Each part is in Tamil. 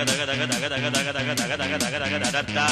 தக தக தக தக தக தக தக தக தக தக தடத்தா.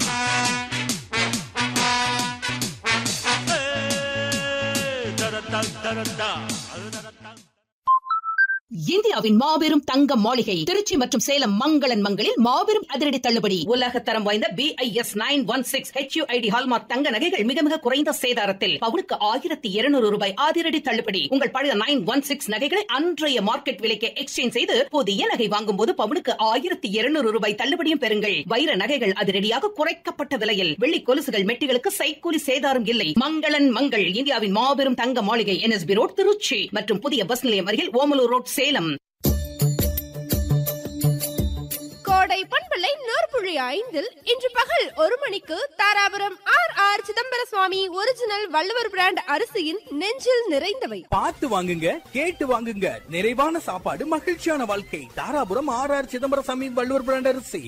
ஏய், தடத்தா, தடத்தா, அது தடத்தா. இந்தியாவின் மாபெரும் தங்க மாளிகை திருச்சி மற்றும் சேலம் மங்களன் மங்களில் மாபெரும் அதிரடி தள்ளுபடி உலக தரம் வாய்ந்த B I S nine one six HUID hallmark தங்க நகைகள் மிக மிக குறைந்த சேதாரத்தில் பவுனுக்கு ஆயிரத்தி இருநூறு ரூபாய் அதிரடி தள்ளுபடி உங்கள் பழைய நைன் ஒன் சிக்ஸ் நகைகளை அன்றைய மார்க்கெட் விலைக்கு எக்ஸ்சேஞ்ச் செய்து புதிய நகை வாங்கும் போது பவுனுக்கு ஆயிரத்தி இருநூறு ரூபாய் தள்ளுபடியும் பெறுங்கள் வைர நகைகள் அதிரடியாக குறைக்கப்பட்ட விலையில் வெள்ளி கொலுசுகள் மெட்டிகளுக்கு சைக்கூலி சேதாரம் இல்லை மங்களன் மங்கள் இந்தியாவின் மாபெரும் தங்க மாளிகை என்எஸ்பி ரோட் திருச்சி மற்றும் புதிய பஸ் நிலையம் அருகில் ஓமலூர் ரோட் சேலம் கோடை பண்பலை நூற்புழி ஐந்தில் இன்று பகல் ஒரு மணிக்கு Dharapuram R R Chidambara Swamy original Valluvar brand அரிசியின் நெஞ்சில் நிறைந்தவை பார்த்து வாங்குங்க கேட்டு வாங்குங்க நிறைவான சாப்பாடு மகிழ்ச்சியான வாழ்க்கை Dharapuram R R Chidambaraswamy Valluvar brand அரிசி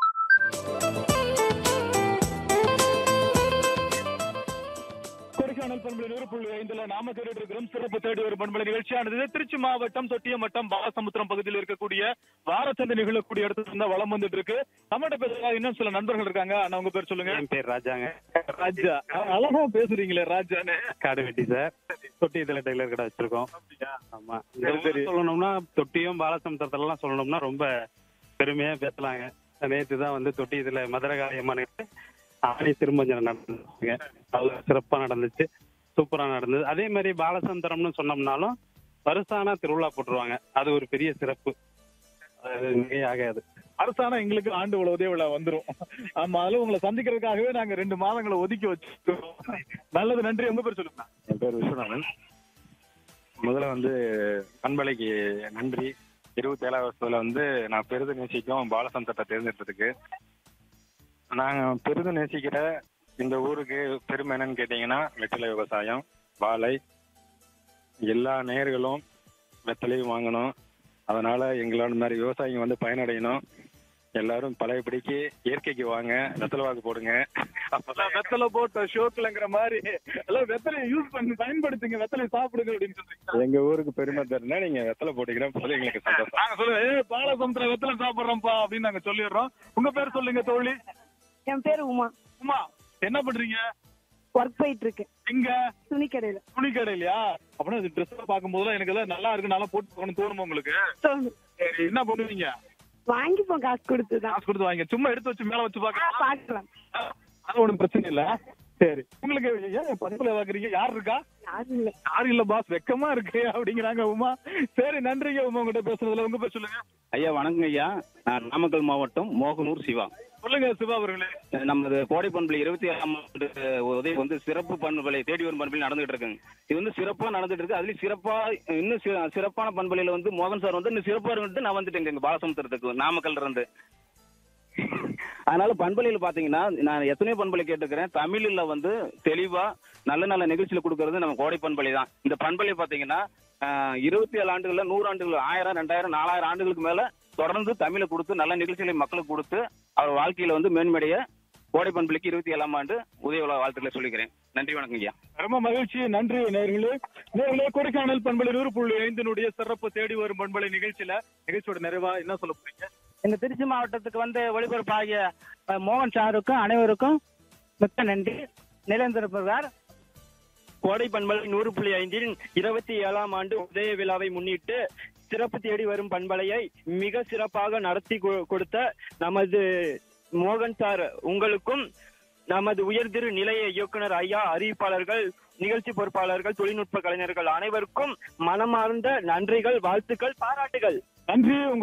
கொடைக்கானல் பண்பலை நூறு புள்ளி ஐந்துல நாம கேட்டுட்டு இருக்கிறோம் சிறப்பு தேடி ஒரு பண்பலை நிகழ்ச்சியானது திருச்சி மாவட்டம் தொட்டியம் வட்டம் பாலசமுத்திரம் பகுதியில் இருக்கக்கூடிய வாரச்சந்தை நிகழக்கூடிய இடத்துல இருந்தா வளம் வந்துட்டு இருக்கு நம்மகிட்ட பேசுறதா இன்னும் சில நண்பர்கள் இருக்காங்க அண்ணா உங்க பேர் சொல்லுங்க என் பேர் ராஜாங்க ராஜா அ- அழகா பேசுறீங்களே ராஜான்னு காடு வெட்டி சார் தொட்டி இதுல டெய்லர் கடை வச்சிருக்கோம் ஆமா இந்த சரி, சரி. ஊர் சொல்லணும்னா தொட்டியும் பாலசமுத்திரத்துல எல்லாம் சொல்லணும்னா ரொம்ப பெருமையா பேசலாங்க நேத்து தான் வந்து தொட்டி இதுல மதுரை காளியம்மனுக்கு ஆணி திருமஞ்சனம் நடந்துச்சுங்க அது சிறப்பா நடந்துச்சு சூப்பரா நடந்தது அதே மாதிரி பாலசமுத்திரம்னு சொன்னோம்னாலும் வருஷானா திருவிழா போட்டுருவாங்க அது ஒரு பெரிய சிறப்பு அது மிகை ஆகாது அரசாணம் எங்களுக்கு ஆண்டு விழா உதய விழா வந்துரும் ஆமா அதுல உங்களை சந்திக்கிறதுக்காகவே நாங்க ரெண்டு மாதங்களை ஒதுக்கி வச்சிருக்கோம் நல்லது நன்றி உங்க பேர் சொல்லுங்க என் பேர் விஸ்வநாதன் முதல்ல வந்து பண்பலைக்கு நன்றி இருபத்தி ஏழாவது வருஷத்துல வந்து நான் பெரிதும் நேசிக்கும் பாலசந்தத்தை தேர்ந்தெடுத்ததுக்கு நாங்கள் பெரிதும் நேசிக்கிற இந்த ஊருக்கு பெருமை என்னன்னு கேட்டிங்கன்னா வெற்றிலை விவசாயம் வாழை எல்லா நேர்களும் வெத்தலையும் வாங்கணும் அதனால எங்களோட மாதிரி விவசாயிங்க வந்து பயனடையணும் எல்லாரும் பழையபடிக்கு இயற்கைக்கு வாங்க வெத்தலை வாக்கு போடுங்க அப்பதான் வெத்தலை போட்ட ஷோக்குலங்கிற மாதிரி எல்லாம் வெத்தலையை யூஸ் பண்ணி பயன்படுத்துங்க வெத்தலை சாப்பிடுங்க அப்படின்னு சொல்றீங்க எங்க ஊருக்கு பெருமை தருனா நீங்க வெத்தலை போட்டீங்கன்னா போதும் எங்களுக்கு சந்தோஷம் நாங்க சொல்லுவோம் ஏ பாலசமுத்திர வெத்தலை சாப்பிடுறோம்ப்பா அப்படின்னு நாங்க சொல்லிடுறோம் உங்க பேர் சொல்லுங்க தோழி என் பேர் உமா உமா என்ன பண்றீங்க ஒர்க் போயிட்டு இருக்கேன் இங்க துணி கடையில துணி கடையிலயா அப்படின்னா இது ட்ரெஸ் பார்க்கும் போதுலாம் எனக்கு எல்லாம் நல்லா இருக்கு நல்லா போட்டு போகணும் தோணுமா உங்களுக்கு தோணும். சரி என்ன பண்ணுவீங்க வாங்கிப்போம் காசு கொடுத்துதான் காசு கொடுத்து வாங்க சும்மா எடுத்து வச்சு மேல வச்சு பாக்கலாம் பாக்கலாம் அது ஒண்ணும் பிரச்சனை இல்ல சரி உங்களுக்கு ஏன் பண்புல பாக்குறீங்க யார் இருக்கா யாரும் இல்ல யாரும் இல்ல பாஸ் வெக்கமா இருக்கு அப்படிங்கிறாங்க உமா சரி நன்றிங்க உமா உங்ககிட்ட பேசுறதுல உங்க பேர் சொல்லுங்க ஐயா வணக்கம் ஐயா நான் நாமக்கல் மாவட்டம் மோகனூர் சிவா சொல்லுங்க சிவா அவர்களே நமது கோடை பண்பலை இருபத்தி ஏழாம் ஆண்டு உதவி வந்து சிறப்பு பண்பலை தேடி வரும் பண்பலை நடந்துகிட்டு இருக்குங்க இது வந்து சிறப்பா நடந்துட்டு இருக்கு அதுலயும் சிறப்பா இன்னும் சி- சிறப்பான பண்பலையில வந்து மோகன் சார் வந்து இன்னும் சிறப்பா இருந்துட்டு நான் வந்துட்டேங்க எங்க பாலசமுத்திரத்துக்கு நாமக்கல்ல இருந்து அதனால பண்பலையில பாத்தீங்கன்னா நான் எத்தனையோ பண்பலை கேட்டுக்கிறேன் தமிழ்ல வந்து தெளிவா நல்ல நல்ல நிகழ்ச்சியில கொடுக்கறது நம்ம கோடை பண்பலை தான் இந்த பண்பலை பாத்தீங்கன்னா ஆஹ், இருபத்தி ஏழு ஆண்டுகள்ல நூறு ஆண்டுகள் ஆயிரம் ரெண்டாயிரம் நாலாயிரம் ஆண்டுகளுக்கு மேல தொடர்ந்து தமிழை கொடுத்து நல்ல நிகழ்ச்சிகளை மக்களுக்கு கொடுத்து அவர் வாழ்க்கையில வந்து மேன்மடைய கோடை பண்பலைக்கு இருபத்தி ஏழாம் ஆண்டு உதய விழா வாழ்த்துக்களை சொல்லிக்கிறேன் நன்றி வணக்கம் ஐயா ரொம்ப மகிழ்ச்சி நன்றி நேர்களே நேர்களே கொடைக்கானல் பண்பலை நூறு புள்ளி ஐந்தினுடைய சிறப்பு தேடி வரும் பண்பலை நிகழ்ச்சியில நிகழ்ச்சியோட நிறைவா என்ன சொல்ல போறீங்க எங்க திருச்சி மாவட்டத்துக்கு வந்து ஒளிபரப்பாகிய அஹ், மோகன் சாருக்கும் அனைவருக்கும் மிக்க நன்றி நிலைந்திருப்பதார் கோடை பண்பலை நூறு புள்ளி ஐந்தில் இருபத்தி ஏழாம் ஆண்டு உதய விழாவை முன்னிட்டு சிறப்பு தேடி வரும் பண்பலையை மிக சிறப்பாக நடத்தி கொ- கொடுத்த நமது மோகன் சார் உங்களுக்கும் நமது உயர்திரு நிலைய இயக்குனர் ஐயா அறிவிப்பாளர்கள் நிகழ்ச்சி பொறுப்பாளர்கள் தொழில்நுட்ப கலைஞர்கள் அனைவருக்கும் மனமார்ந்த நன்றிகள் வாழ்த்துக்கள் பாராட்டுகள் நன்றி உங்க